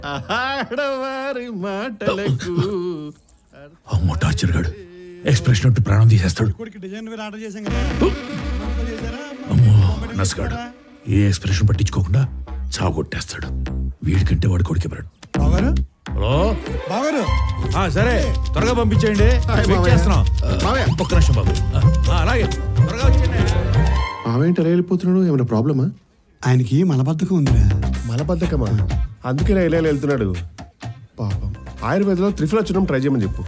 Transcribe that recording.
ఆడవారి మాటలకు అమ్మో టార్చర్ గాడు ఎక్స్ప్రెషన్ ఉంటే ప్రాణం తీసేస్తాడు కొడుకు డిజైన్ వేరే ఆర్డర్ చేశాం కదా చేశారా? అమ్మో నసగాడు ఏ ఎక్స్ప్రెషన్ పట్టించుకోకుండా చావగొట్టేస్తాడు వీడికంటే వాడు కొడుకే బ్రడ్ బాగారు హలో బాగారు ఆ, సరే త్వరగా పంపించేయండి హాయ్ వెయిట్ మామయ్య. చేస్తున్నాం మామయ్య. ఒక్క నిమిషం బాబు ఆ, ఆ, అలాగే త్వరగా వచ్చేయండి మావేంటి అలా వెళ్ళిపోతున్నాడు ఏమైనా ప్రాబ్లమా ఆయనకి మలబద్ధకం ఉందిరా మలబద్ధకమా అందుకే ఇలా ఇలా వెళ్తున్నాడు పాపం ఆయుర్వేదంలో త్రిఫల చూడడం ట్రై చేయమని చెప్పు